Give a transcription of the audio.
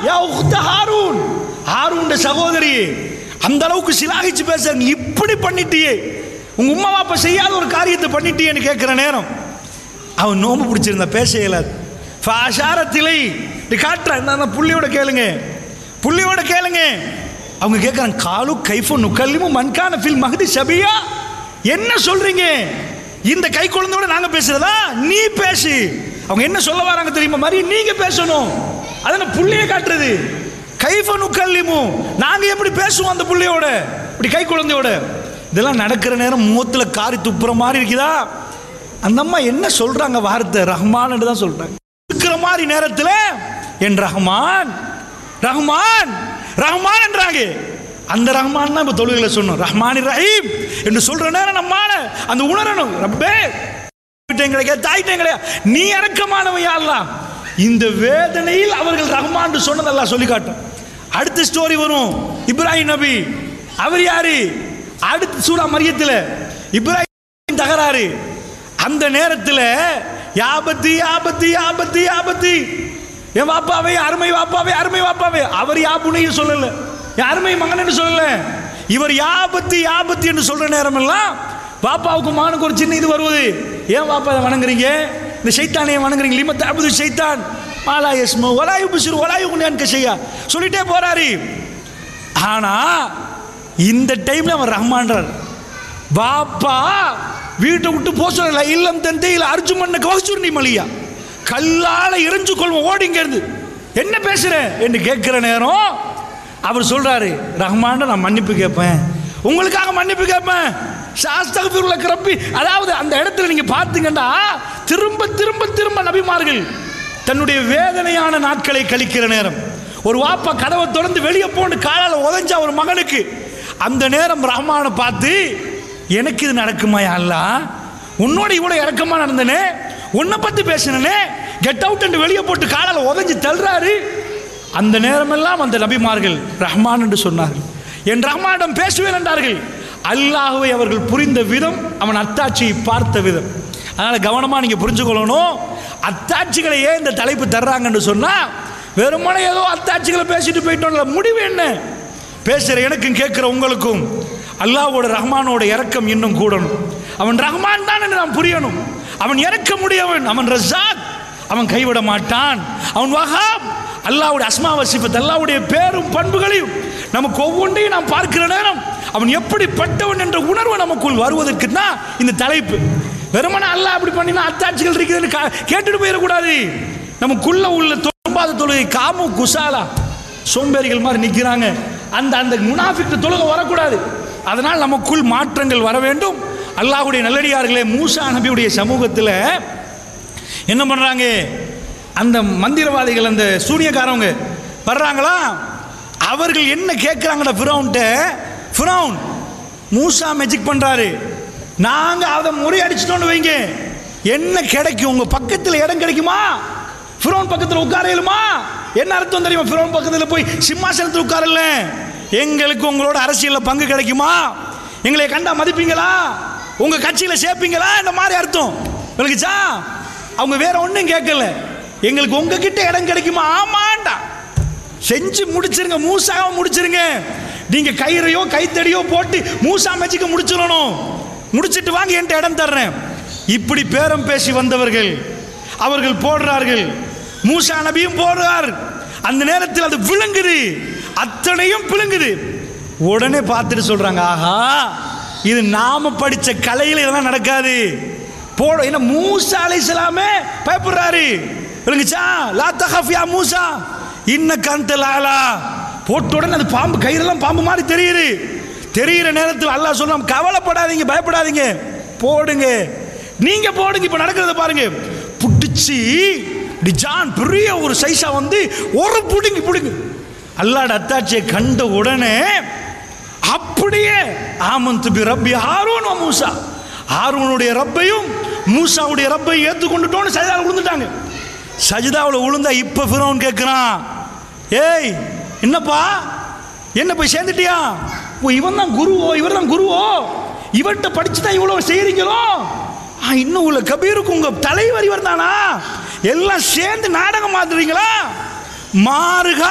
யா உக்த ஹாரூன் ஹாரூன் சகோதரி அந்த அளவுக்கு சிலாகிச்சு பேச நீ இப்படி பண்ணிட்டியே உங்க உம்மா அப்பா செய்யாத ஒரு காரியத்தை பண்ணிட்டியேன்னு கேட்கிற நேரம் அவன் நோம்பு பிடிச்சிருந்தா பேச இயலாது ஃபாஷாரத்திலை இது காட்டுறேன் நான் புள்ளியோட கேளுங்க புள்ளியோட கேளுங்க அவங்க கேட்குறாங்க காலு கைஃபு நுக்கல்லிமு மண்கான ஃபில் மகதி சபியா என்ன சொல்றீங்க இந்த கை குழந்தையோட நாங்க பேசுறதா நீ பேசு அவங்க என்ன சொல்ல வராங்க தெரியுமா மாதிரி நீங்க பேசணும் அதான புள்ளியை காட்டுறது கைஃப நுக்கல்லிமு நாங்க எப்படி பேசுவோம் அந்த புள்ளியோட இப்படி கை குழந்தையோட இதெல்லாம் நடக்கிற நேரம் முகத்துல காரி துப்புற மாதிரி இருக்குதா அந்த அம்மா என்ன சொல்றாங்க வார்த்தை ரஹ்மான் தான் சொல்றாங்க இருக்கிற மாதிரி நேரத்தில் என் ரஹ்மான் ரஹ்மான் ரஹ்மான் என்றாங்க அந்த ரஹ்மான் தான் இப்போ தொழுகையில சொன்னோம் ரஹ்மான் ரஹீம் என்று சொல்ற நேரம் நம்மால அந்த உணரணும் ரப்பே தாயிட்டேங்களே தாயிட்டேங்களே நீ இறக்கமானவன் யா அல்லாஹ் இந்த வேதனையில் அவர்கள் ரஹ்மான் சொன்னதெல்லாம் சொல்லி காட்டும் அடுத்த ஸ்டோரி வரும் இப்ராஹிம் நபி அவர் யாரு அடுத்த சூரா மரியத்தில் இப்ராஹிம் தகராறு அந்த நேரத்தில் யாபத்தி யாபத்தி யாபத்தி யாபத்தி என் வாப்பாவே அருமை வாப்பாவே அருமை வாப்பாவே அவர் யாபுனையும் சொல்லல என் அருமை மகன் சொல்லல இவர் யாபத்தி யாபத்தி என்று சொல்ற நேரம் எல்லாம் பாப்பாவுக்கு மகனுக்கு ஒரு சின்ன இது வருவது ஏன் பாப்பா இதை வணங்குறீங்க இந்த சைத்தானையை வணங்குறீங்க லிம தாபுது சைத்தான் மாலா யஸ்மு ஒலாயு பிசுறு ஒலாயு குனியான் கஷையா சொல்லிட்டே போறாரு ஆனா இந்த டைம்ல அவன் ரஹ்மான்றார் பாப்பா வீட்டை விட்டு போக சொல்லல இல்லம் தந்தையில் அர்ஜுமன்ன கவசுர்ணி மலியா கல்லால எரிஞ்சு கொள்வோம் ஓடிங்க இருந்து என்ன பேசுற என்று கேட்கிற நேரம் அவர் சொல்றாரு ரஹ்மான் நான் மன்னிப்பு கேட்பேன் உங்களுக்காக மன்னிப்பு கேட்பேன் சாஸ்தகபிருள்ள கிளப்பி அதாவது அந்த இடத்துல நீங்க பார்த்தீங்கன்னா திரும்ப திரும்ப திரும்ப நபிமார்கள் தன்னுடைய வேதனையான நாட்களை கழிக்கிற நேரம் ஒரு வாப்பா கதவை திறந்து வெளியே போன்னு காலால் உதஞ்சா ஒரு மகனுக்கு அந்த நேரம் ரஹ்மானை பார்த்து எனக்கு இது நடக்குமா அல்லா உன்னோட இவ்வளோ இறக்கமா நடந்தனே உன்னை பத்தி பேசினனே கெட் அவுட் என்று வெளியே போட்டு காலால் உதஞ்சி தள்ளுறாரு அந்த நேரமெல்லாம் அந்த நபிமார்கள் ரஹ்மான் என்று சொன்னார்கள் என் ரஹ்மானிடம் பேசுவேன் என்றார்கள் அல்லாஹுவை அவர்கள் புரிந்த விதம் அவன் அத்தாட்சியை பார்த்த விதம் அதனால கவனமா நீங்க புரிஞ்சுக்கொள்ளணும் அத்தாட்சிகளை ஏன் இந்த தலைப்பு தர்றாங்கன்னு சொன்னா வெறுமனே ஏதோ அத்தாட்சிகளை பேசிட்டு போயிட்டோம்ல முடிவு என்ன பேசுற எனக்கும் கேட்கிற உங்களுக்கும் அல்லாஹ்வோட ரஹ்மானோட இறக்கம் இன்னும் கூடணும் அவன் ரஹ்மான் தான் என்று நாம் புரியணும் அவன் இறக்க முடியவன் அவன் ரஸாக் அவன் கைவிட மாட்டான் அவன் வஹாப் அல்லாஹ்வுடைய அஸ்மா வசிபத் அல்லாஹ்வுடைய பேரும் பண்புகளையும் நமக்கு ஒவ்வொன்றையும் நாம் பார்க்கிற நேரம் அவன் எப்படிப்பட்டவன் என்ற உணர்வு நமக்குள் வருவதற்கு தான் இந்த தலைப்பு வெறுமனே அல்லாஹ் அப்படி பண்ணினா அத்தாட்சிகள் இருக்குதுன்னு கா- கேட்டுட்டு போயிடக்கூடாது நமக்குள்ள உள்ள தொழும்பாத தொழுகை காமு குசாலா சோம்பேறிகள் மாதிரி நிற்கிறாங்க அந்த அந்த முனாஃபிக்கு தொழுகை வரக்கூடாது அதனால் நமக்குள் மாற்றங்கள் வர வேண்டும் அல்லாஹ்வுடைய நல்லடியார்களே மூசா நபியுடைய சமூகத்தில் என்ன பண்ணுறாங்க அந்த மந்திரவாதிகள் அந்த சூனியக்காரவங்க வர்றாங்களா அவர்கள் என்ன கேட்குறாங்கடா ஃபிரௌன்ட்ட ஃபிரௌன் மூசா மெஜிக் பண்ணுறாரு நாங்கள் அதை முறியடிச்சிட்டோன்னு வைங்க என்ன கிடைக்கும் உங்கள் பக்கத்தில் இடம் கிடைக்குமா ஃபிரௌன் பக்கத்தில் உட்கார இயலுமா என்ன அர்த்தம் தெரியுமா ஃபிரௌன் பக்கத்தில் போய் சிம்மாசனத்தில் உட்காரல எங்களுக்கு உங்களோட அரசியலில் பங்கு கிடைக்குமா எங்களை கண்டா மதிப்பீங்களா உங்க கட்சியில சேர்ப்பீங்களா இந்த மாதிரி அர்த்தம் விளக்குச்சா அவங்க வேற ஒன்றும் கேட்கல எங்களுக்கு உங்ககிட்ட இடம் கிடைக்குமா ஆமாண்டா செஞ்சு முடிச்சிருங்க மூசாவை முடிச்சிருங்க நீங்க கயிறையோ கைத்தடியோ போட்டு மூசா மேட்சுக்கு முடிச்சிடணும் முடிச்சிட்டு வாங்க என்கிட்ட இடம் தர்றேன் இப்படி பேரம் பேசி வந்தவர்கள் அவர்கள் போடுறார்கள் மூசா நபியும் போடுறார் அந்த நேரத்தில் அது விழுங்குது அத்தனையும் பிழுங்குது உடனே பார்த்துட்டு சொல்றாங்க ஆஹா இது நாம படிச்ச கலையில் இதெல்லாம் நடக்காது போட என்ன மூசா அலைஹிஸ்ஸலாமே பயப்படுறாரு விளங்குச்சா லா தஹஃப் யா மூசா இன்ன கந்த லாலா போட்ட உடனே அது பாம்பு கயிறெல்லாம் பாம்பு மாதிரி தெரியுது தெரியிற நேரத்தில் அல்லாஹ் சொல்றான் கவலைப்படாதீங்க பயப்படாதீங்க போடுங்க நீங்க போடுங்க இப்ப நடக்கிறத பாருங்க புடிச்சு டிஜான் பெரிய ஒரு சைஸா வந்து ஒரு புடுங்கி புடுங்கு அல்லாட அத்தாட்சியை கண்ட உடனே அப்படியே ஆமந்து பி ரப்பி ஹாரூன் வ மூசா ஹாரூனுடைய ரப்பையும் மூசாவுடைய ரப்பையும் ஏற்றுக்கொண்டுட்டோன்னு சஜிதாவில் விழுந்துட்டாங்க சஜிதாவில் விழுந்தா இப்போ ஃபிரௌன் கேட்குறான் ஏய் என்னப்பா என்ன போய் சேர்ந்துட்டியா ஓ இவன் தான் குருவோ இவர் தான் குருவோ இவர்கிட்ட படிச்சு தான் இவ்வளோ செய்கிறீங்களோ ஆ இன்னும் உள்ள கபீருக்கு உங்க தலைவர் இவர் தானா எல்லாம் சேர்ந்து நாடகம் மாத்துறீங்களா மாறுகா